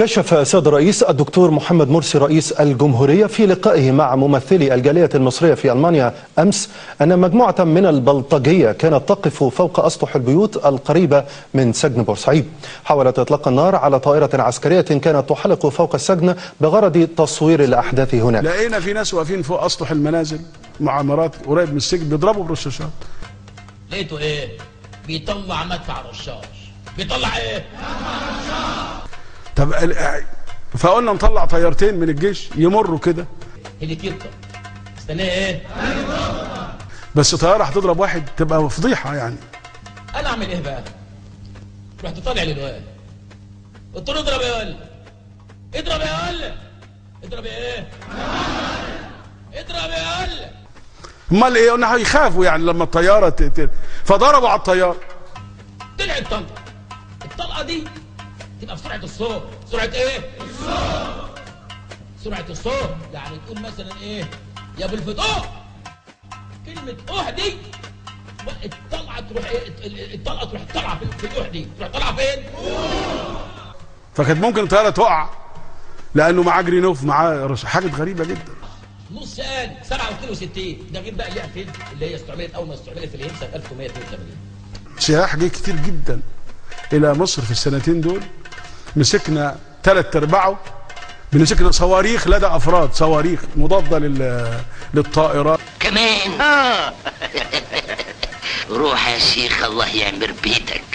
كشف السيد الرئيس الدكتور محمد مرسي رئيس الجمهورية في لقائه مع ممثلي الجالية المصرية في ألمانيا أمس أن مجموعة من البلطجية كانت تقف فوق أسطح البيوت القريبة من سجن بورسعيد حاولت إطلاق النار على طائرة عسكرية كانت تحلق فوق السجن بغرض تصوير الأحداث هناك لقينا في ناس واقفين فوق اسطح المنازل معمرات قريب من السجن بيضربوا برشاشات لقيته ايه بيطلع مدفع رشاش بيطلع ايه طب ال- فقلنا نطلع طيارتين من الجيش يمروا كده هليكوبتر استناه ايه بس طياره هتضرب واحد تبقى فضيحه يعني انا اعمل ايه بقى رحت طالع للواد قلت له اضرب يا ولد اضرب يا ولد اضرب ايه اضرب يا ولد امال ايه قلنا هيخافوا يعني لما الطياره ت... ت... فضربوا على الطياره طلع الطلقه الطلقه دي تبقى بسرعه الصوت سرعه ايه الصوت سرعه الصوت يعني تقول مثلا ايه يا ابو الفتوح كلمه اوح دي الطلقه تروح ايه الطلقه تروح طالعه في في الاوح دي تروح طالعه فين فكانت ممكن الطياره تقع لانه معاه جرينوف معاه رش... حاجه غريبه جدا نص آن 67 ده غير بقى اللي فين اللي هي استعملت اول ما استعملت في الهند سنه 1182 سياح جه كتير جدا الى مصر في السنتين دول مسكنا ثلاث ارباعه مسكنا صواريخ لدى افراد صواريخ مضاده لل... للطائرات كمان اه روح يا شيخ الله يعمر بيتك